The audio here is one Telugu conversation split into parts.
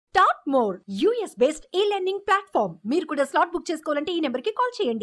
Top more US based e learning platform మీరు కూడా స్లాట్ బుక్ చేసుకోవాలంటే ఈ నెంబర్కి కాల్ చేయండి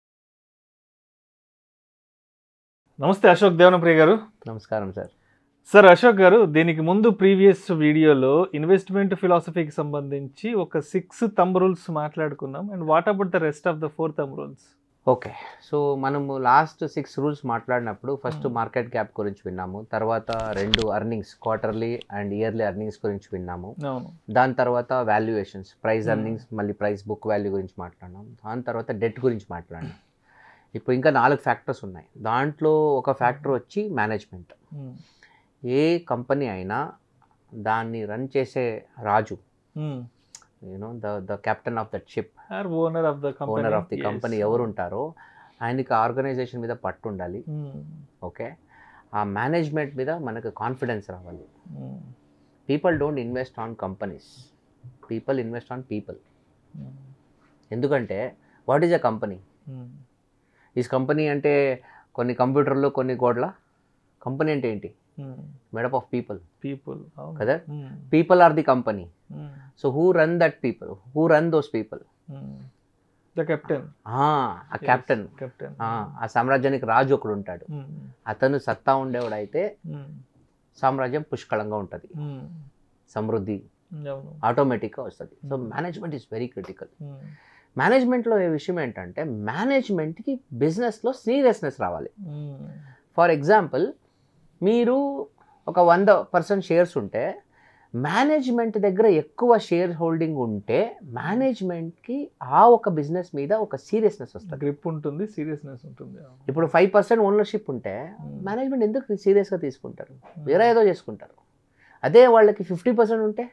నమస్తే అశోక్ దేవనప్రియ గారు నమస్కారం సార్ సార్ అశోక్ గారు దీనికి ముందు ప్రీవియస్ వీడియోలో ఇన్వెస్ట్మెంట్ ఫిలాసఫీకి సంబంధించి ఒక సిక్స్ తమ్ రూల్స్ మాట్లాడుకున్నాం and what about the rest of the four thumb rules okay so మనము లాస్ట్ సిక్స్ రూల్స్ మాట్లాడినప్పుడు ఫస్ట్ Hmm. మార్కెట్ గ్యాప్ గురించి విన్నాము తర్వాత రెండు earnings quarterly and yearly earnings గురించి విన్నాము అవును దాని తర్వాత వాల్యుయేషన్స్ ప్రైస్ Hmm. అర్నింగ్స్ మళ్ళీ ప్రైస్ బుక్ వాల్యూ గురించి మాట్లాడినాం దాని తర్వాత డెట్ గురించి మాట్లాడినాం ఇప్పుడు ఇంకా నాలుగు ఫ్యాక్టర్స్ ఉన్నాయి దాంట్లో ఒక ఫ్యాక్టర్ వచ్చి మేనేజ్మెంట్ ఏ కంపెనీ అయినా దాన్ని రన్ చేసే రాజు you know the the captain of that ship or owner of the company owner of the company ఎవరు ఉంటారో ఆయనకి ఆర్గనైజేషన్ మీద పట్టు ఉండాలి ఓకే ఆ మేనేజ్మెంట్ మీద మనకు కాన్ఫిడెన్స్ రావాలి people don't invest on companies people invest on people ఎందుకంటే వాట్ ఈజ్ అ కంపెనీ ఈ కంపెనీ అంటే కొన్ని కంప్యూటర్లు కొన్ని గోడ్ల కంపెనీ అంటే ఏంటి మేడప్ ఆఫ్ పీపుల్ పీపుల్ కదా? People are the company so who run that people who run those people the captain ఆ కెప్టెన్ కెప్టెన్ ఆ సామ్రాజ్యానికి రాజు ఒకడు ఉంటాడు అతను సత్తా ఉండేవాడైతే సామ్రాజ్యం పుష్కలంగా ఉంటుంది సమృద్ధి అవును ఆటోమేటిక్గా వస్తుంది so Hmm. Management is very critical మేనేజ్మెంట్లో ఏ విషయం ఏంటంటే మేనేజ్మెంట్కి బిజినెస్లో సీరియస్నెస్ రావాలి ఫర్ ఎగ్జాంపుల్ మీరు ఒక వంద పర్సెంట్ షేర్స్ ఉంటే మేనేజ్మెంట్ దగ్గర ఎక్కువ షేర్ హోల్డింగ్ ఉంటే మేనేజ్మెంట్కి ఆ ఒక బిజినెస్ మీద ఒక సీరియస్నెస్ వస్తుంది గ్రిప్ ఉంటుంది సీరియస్నెస్ ఉంటుంది ఇప్పుడు ఫైవ్ పర్సెంట్ ఓనర్షిప్ ఉంటే Hmm. మేనేజ్మెంట్ ఎందుకు సీరియస్గా తీసుకుంటారు వేరే ఏదో చేసుకుంటారు అదే వాళ్ళకి ఫిఫ్టీ పర్సెంట్ ఉంటే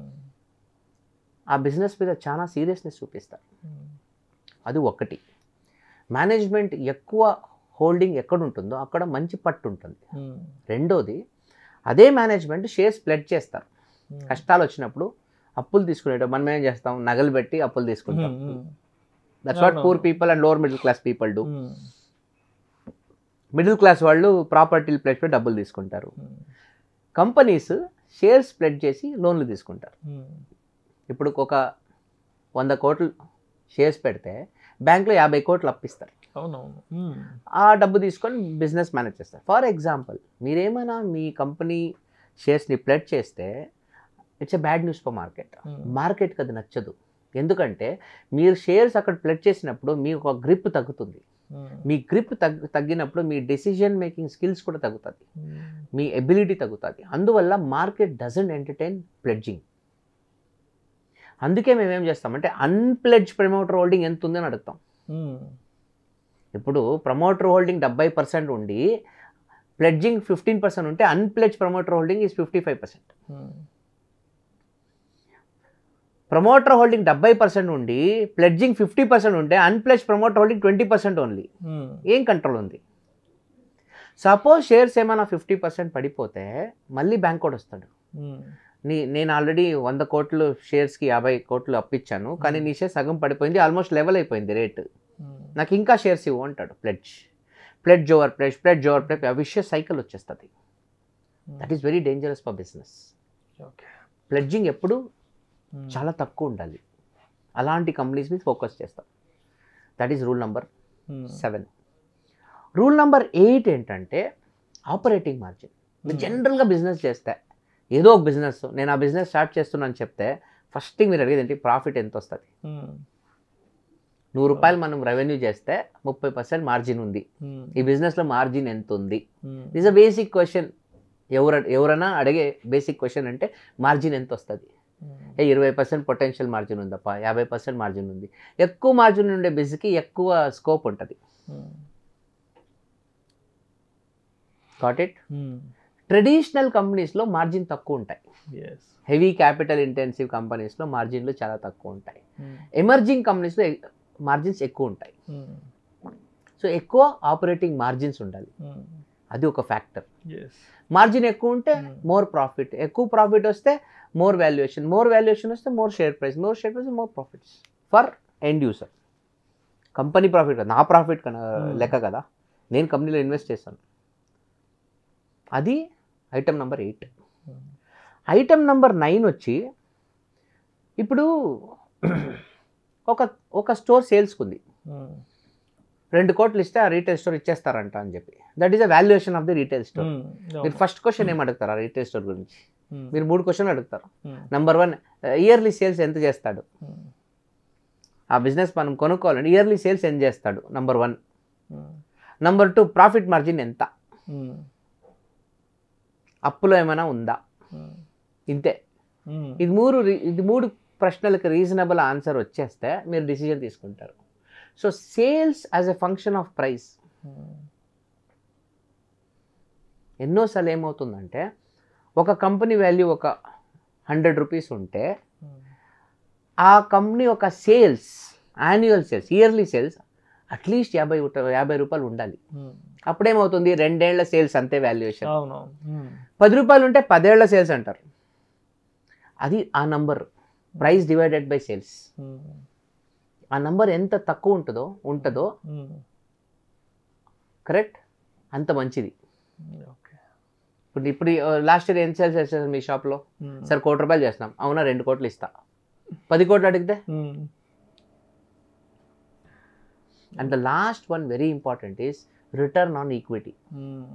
ఆ బిజినెస్ మీద చాలా సీరియస్నెస్ చూపిస్తారు అది ఒకటి మేనేజ్మెంట్ ఎక్కువ హోల్డింగ్ ఎక్కడ ఉంటుందో అక్కడ మంచి పట్టు ఉంటుంది రెండోది అదే మేనేజ్మెంట్ షేర్స్ ప్లెడ్ చేస్తారు కష్టాలు వచ్చినప్పుడు అప్పులు తీసుకునేటప్పుడు మనం ఏం చేస్తాం నగలు పెట్టి అప్పులు తీసుకుంటాం దట్స్ వాట్ అవును. Poor people and lower middle class people do middle class వాళ్ళు ప్రాపర్టీలు ప్లెడ్ పెట్టి డబ్బులు తీసుకుంటారు కంపెనీస్ షేర్స్ ప్లెడ్ చేసి లోన్లు తీసుకుంటారు ఇప్పుడు ఒక వంద కోట్లు షేర్స్ పెడితే బ్యాంక్లో యాభై కోట్లు అప్పిస్తారు అవునవును ఆ డబ్బు తీసుకొని బిజినెస్ మేనేజ్ చేస్తారు ఫర్ ఎగ్జాంపుల్ మీరేమైనా మీ కంపెనీ షేర్స్ని ప్లెడ్ చేస్తే it's a bad news for market మార్కెట్కి అది నచ్చదు ఎందుకంటే మీరు షేర్స్ అక్కడ ప్లెడ్ చేసినప్పుడు మీ ఒక గ్రిప్ తగ్గుతుంది మీ గ్రిప్ తగ్గు తగ్గినప్పుడు మీ డెసిషన్ మేకింగ్ స్కిల్స్ కూడా తగ్గుతుంది మీ ఎబిలిటీ తగ్గుతుంది అందువల్ల మార్కెట్ డజంట్ ఎంటర్టైన్ ప్లెడ్జింగ్ అందుకే మేము ఏం చేస్తామంటే అన్ప్లెడ్జ్ ప్రమోటర్ హోల్డింగ్ ఎంత ఉందని అడుగుతాం ఇప్పుడు ప్రమోటర్ హోల్డింగ్ డెబ్బై పర్సెంట్ ఉండి ప్లెడ్జింగ్ ఫిఫ్టీన్ పర్సెంట్ ఉంటే unpledged promoter holding is fifty five percent promoter holding డెబ్బై పర్సెంట్ ఉండి ప్లెడ్జింగ్ ఫిఫ్టీ పర్సెంట్ ఉంటే unpledged promoter holding twenty percent only ఏం కంట్రోల్ ఉంది సపోజ్ షేర్స్ ఏమైనా ఫిఫ్టీ పర్సెంట్ పడిపోతే మళ్ళీ బ్యాంక్ కూడా వస్తాడు నీ నేను ఆల్రెడీ వంద కోట్లు షేర్స్కి యాభై కోట్లు అప్పించాను కానీ నీ షేర్ సగం పడిపోయింది ఆల్మోస్ట్ లెవెల్ అయిపోయింది రేట్ నాకు ఇంకా షేర్స్ ఇవ్వు అంటాడు pledge pledge over pledge pledge over pledge a vicious cycle వచ్చేస్తుంది that is very dangerous for business okay pledging ఎప్పుడు చాలా తక్కువ ఉండాలి అలాంటి కంపెనీస్ మీద ఫోకస్ చేస్తాం that is rule number seven rule number eight ఏంటంటే ఆపరేటింగ్ మార్జిన్ మీరు జనరల్గా బిజినెస్ చేస్తే ఏదో ఒక బిజినెస్ నేను ఆ బిజినెస్ స్టార్ట్ చేస్తున్నాను చెప్తే ఫస్ట్ థింగ్ మీరు అడిగేది ఏంటి ప్రాఫిట్ ఎంత వస్తుంది నూరు రూపాయలు మనం రెవెన్యూ చేస్తే ముప్పై పర్సెంట్ మార్జిన్ ఉంది ఈ బిజినెస్లో మార్జిన్ ఎంత ఉంది ఇస్ అ బేసిక్ క్వశ్చన్ ఎవర ఎవరైనా అడిగే బేసిక్ క్వశ్చన్ అంటే మార్జిన్ ఎంత వస్తుంది ఏ ఇరవై పర్సెంట్ పొటెన్షియల్ మార్జిన్ ఉందప్ప యాభై పర్సెంట్ మార్జిన్ ఉంది ఎక్కువ మార్జిన్ ఉండే బిజినెస్కి ఎక్కువ స్కోప్ ఉంటుంది కాట్ ఇట్ ట్రెడిషనల్ కంపెనీస్లో మార్జిన్ తక్కువ ఉంటాయి హెవీ క్యాపిటల్ ఇంటెన్సివ్ కంపెనీస్లో మార్జిన్లు చాలా తక్కువ ఉంటాయి ఎమర్జింగ్ కంపెనీస్లో మార్జిన్స్ ఎక్కువ ఉంటాయి సో ఎక్కువ ఆపరేటింగ్ మార్జిన్స్ ఉండాలి అది ఒక ఫ్యాక్టర్ మార్జిన్ ఎక్కువ ఉంటే Hmm. మోర్ ప్రాఫిట్ ఎక్కువ ప్రాఫిట్ వస్తే మోర్ వాల్యుయేషన్ మోర్ వాల్యుయేషన్ వస్తే more share price more share price more profits for end user company profit కదా నా ప్రాఫిట్ కన్నా Hmm. లెక్క కదా నేను కంపెనీలో ఇన్వెస్ట్ చేశాను అది item number eight item number nine వచ్చి ఇప్పుడు ఒక ఒక స్టోర్ సేల్స్కి ఉంది ఉమ్, రెండు కోట్లు ఇస్తే ఆ రీటైల్ స్టోర్ ఇచ్చేస్తారంట అని చెప్పి that is a valuation of the retail store um, మీరు ఫస్ట్ క్వశ్చన్ ఏం అడుగుతారు ఆ రీటైల్ స్టోర్ గురించి ఉమ్, మీరు మూడు క్వశ్చన్ అడుగుతారు um, number one yearly sales ఎంత చేస్తాడు ఉమ్, ఆ బిజినెస్ మనం కొనుక్కోవాలండి ఇయర్లీ సేల్స్ ఎంత చేస్తాడు number one um, number two profit margin ఎంత ఉమ్, అప్పులో ఏమైనా ఉందా ఉమ్, ఇంతే ఉమ్, ఇది మూడు రీ- ఇది మూడు ప్రశ్నలకు రీజనబుల్ ఆన్సర్ వచ్చేస్తే మీరు డిసిజన్ తీసుకుంటారు so sales as a function of price um, ఎన్నోసార్లు ఏమవుతుందంటే ఒక కంపెనీ వాల్యూ ఒక హండ్రెడ్ రూపీస్ ఉంటే ఉమ్, ఆ కంపెనీ ఒక sales annual sales yearly sales at least యాభై ఉట- యాభై రూపాయలు ఉండాలి ఉమ్, అప్పుడేమవుతుంది రెండేళ్ల సేల్స్ అంతే వాల్యుయేషన్ అవునవును ఉమ్, పది రూపాయలు ఉంటే పదేళ్ల సేల్స్ అంటారు అది ఆ number price divided by sales um, ఆ నంబర్ ఎంత తక్కువ ఉంటుందో ఉంటుందో ఉమ్, కరెక్ట్ అంత మంచిది ఓకే ఇప్పుడు ఇప్పుడు లాస్ట్ ఇయర్ ఏం సేల్స్ చేస్తారు మీ షాప్లో ఉమ్, సార్ కోటి రూపాయలు చేస్తున్నాం అవునా రెండు కోట్లు ఇస్తా పది కోట్లు అడిగితే um, and the last one very important is return on equity um,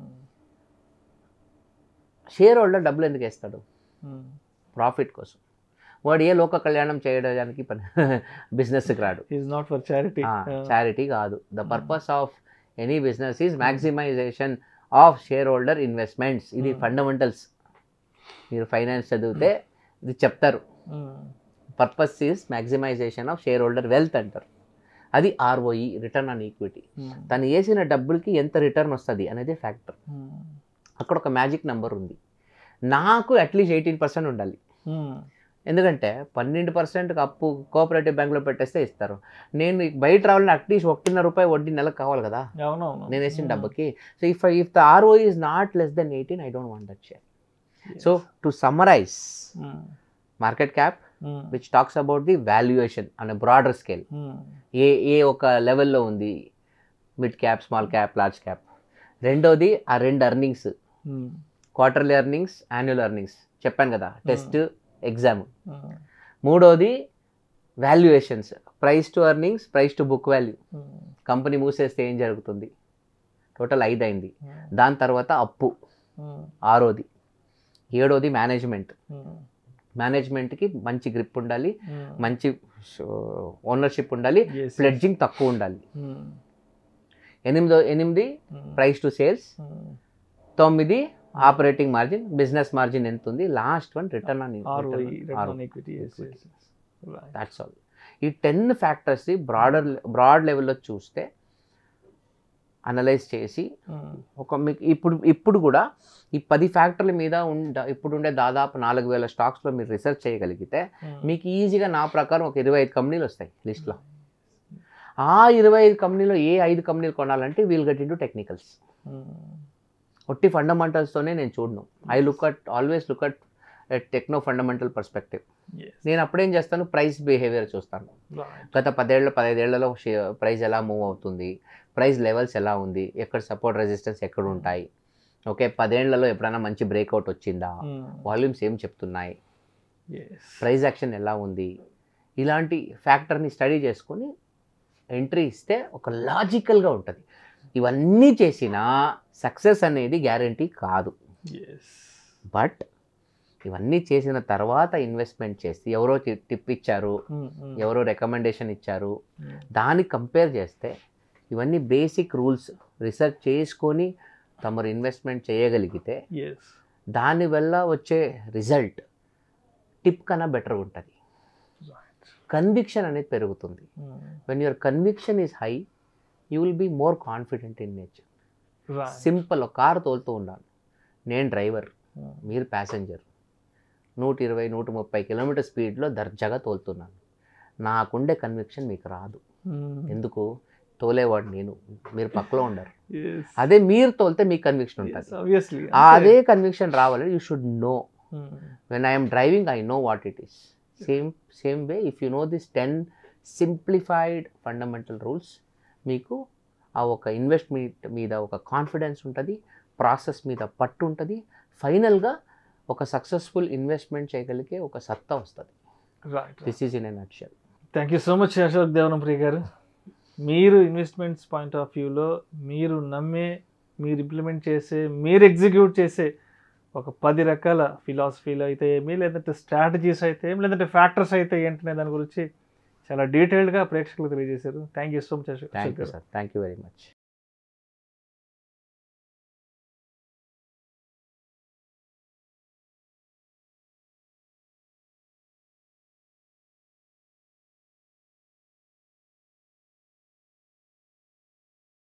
shareholder డబ్బులు ఎందుకు వేస్తాడు ఉమ్, ప్రాఫిట్ కోసం వాడు ఏ లోక కళ్యాణం చేయడానికి పని బిజినెస్కి రాడు is not for charity charity కాదు the purpose of any business is maximisation of shareholder investments ఇది Hmm. ఫండమెంటల్స్ మీరు ఫైనాన్స్ చదివితే ఇది చెప్తారు purpose is maximisation of shareholder wealth అంటారు అది ఆర్ఓఈ రిటర్న్ ఆన్ ఈక్విటీ తను వేసిన డబ్బులకి ఎంత రిటర్న్ వస్తుంది అనేది ఫ్యాక్టర్ అక్కడ ఒక మ్యాజిక్ నెంబర్ ఉంది నాకు అట్లీస్ట్ ఎయిటీన్ పర్సెంట్ ఉండాలి ఎందుకంటే పన్నెండు పర్సెంట్కి అప్పు కోఆపరేటివ్ బ్యాంక్లో పెట్టేస్తే ఇస్తారు నేను బయట రావాలని అట్లీస్ట్ ఒకటిన్నర రూపాయి వడ్డీ నెలకు కావాలి కదా అవునవును నేను వేసిన డబ్బుకి so if if the RO is not less than eighteen I don't want that share so to summarise market cap which talks about the valuation అనే బ్రాడర్ స్కేల్ ఏ ఏ ఒక లెవెల్లో ఉంది mid cap small cap large cap రెండోది ఆ రెండు earnings quarterly earnings annual earnings చెప్పాను కదా టెస్ట్ ఎగ్జామ్ మూడోది valuations price to earnings price to book value company మూసేస్తే ఏం జరుగుతుంది టోటల్ ఐదు అయింది దాని తర్వాత అప్పు ఆరోది ఏడోది మేనేజ్మెంట్ మేనేజ్మెంట్కి మంచి గ్రిప్ ఉండాలి మంచి ఓనర్షిప్ ఉండాలి ప్లెడ్జింగ్ తక్కువ ఉండాలి ఎనిమిదో ఎనిమిది ప్రైస్ టు సేల్స్ తొమ్మిది ఆపరేటింగ్ మార్జిన్ బిజినెస్ మార్జిన్ ఎంత ఉంది last one return on that's all ఈ టెన్ ఫ్యాక్టర్స్ బ్రాడర్ బ్రాడ్ లెవెల్లో చూస్తే అనలైజ్ చేసి ఒక మీకు ఇప్పుడు ఇప్పుడు కూడా ఈ పది ఫ్యాక్టర్ల మీద ఉండ ఇప్పుడు ఉండే దాదాపు నాలుగు వేల స్టాక్స్లో మీరు రీసెర్చ్ చేయగలిగితే మీకు ఈజీగా నా ప్రకారం ఒక ఇరవై ఐదు కంపెనీలు వస్తాయి లిస్ట్లో ఆ ఇరవై ఐదు కంపెనీలో ఏ ఐదు కంపెనీలు కొనాలంటే వీల్ గెట్ ఇన్ టెక్నికల్స్ ఒట్టి ఫండమెంటల్స్తోనే నేను చూడను I look at always look at techno fundamental perspective నేను అప్పుడేం చేస్తాను ప్రైస్ బిహేవియర్ చూస్తాను గత పదేళ్ళ పదహైదేళ్లలో ప్రైస్ ఎలా మూవ్ అవుతుంది ప్రైస్ లెవెల్స్ ఎలా ఉంది ఎక్కడ సపోర్ట్ రెసిస్టెన్స్ ఎక్కడ ఉంటాయి ఓకే పదేళ్లలో ఎప్పుడైనా మంచి బ్రేక్అవుట్ వచ్చిందా వాల్యూమ్స్ ఏం చెప్తున్నాయి ప్రైస్ యాక్షన్ ఎలా ఉంది ఇలాంటి ఫ్యాక్టర్ని స్టడీ చేసుకొని ఎంట్రీ ఇస్తే ఒక లాజికల్గా ఉంటుంది ఇవన్నీ చేసినా సక్సెస్ అనేది గ్యారంటీ కాదు బట్ ఇవన్నీ చేసిన తర్వాత ఇన్వెస్ట్మెంట్ చేసి ఎవరో టిప్ ఇచ్చారు ఎవరో రికమెండేషన్ ఇచ్చారు దాన్ని కంపేర్ చేస్తే ఇవన్నీ బేసిక్ రూల్స్ రీసెర్చ్ చేసుకొని తమరు ఇన్వెస్ట్మెంట్ చేయగలిగితే దానివల్ల వచ్చే రిజల్ట్ టిప్ కన్నా బెటర్ ఉంటుంది కన్విక్షన్ అనేది పెరుగుతుంది when your conviction is high you will be more confident in nature simple ఒక కారు తోలుతూ ఉన్నాను నేను డ్రైవర్ మీరు ప్యాసింజర్ నూట ఇరవై నూట ముప్పై కిలోమీటర్ స్పీడ్లో దర్జాగా తోలుతున్నాను నాకుండే కన్విక్షన్ మీకు రాదు ఎందుకు తోలేవాడు నేను మీరు పక్కలో ఉండరు అదే మీరు తోలితే మీకు కన్విక్షన్ ఉంటుంది అదే కన్విక్షన్ రావాలి you should know when I'm driving I know what it is same same way if you know this ten simplified fundamental rules మీకు ఆ ఒక ఇన్వెస్ట్మెంట్ మీద ఒక కాన్ఫిడెన్స్ ఉంటుంది ప్రాసెస్ మీద పట్టు ఉంటుంది ఫైనల్గా ఒక సక్సెస్ఫుల్ ఇన్వెస్ట్మెంట్ చేయగలిగే ఒక సత్తా వస్తుంది right this is in a nutshell thank you so much Ashok Devanapriya గారు మీరు ఇన్వెస్ట్మెంట్స్ పాయింట్ ఆఫ్ వ్యూలో మీరు నమ్మే మీరు ఇంప్లిమెంట్ చేసే మీరు ఎగ్జిక్యూట్ చేసే ఒక పది రకాల ఫిలాసఫీలు అయితే ఏమి లేదంటే స్ట్రాటజీస్ అయితే ఏమి లేదంటే ఫ్యాక్టర్స్ అయితే ఏంటనే దాని గురించి చాలా డీటెయిల్డ్గా ప్రేక్షకులకు తెలియజేశారు thank you so much Ashok thank you గారు sir thank you very much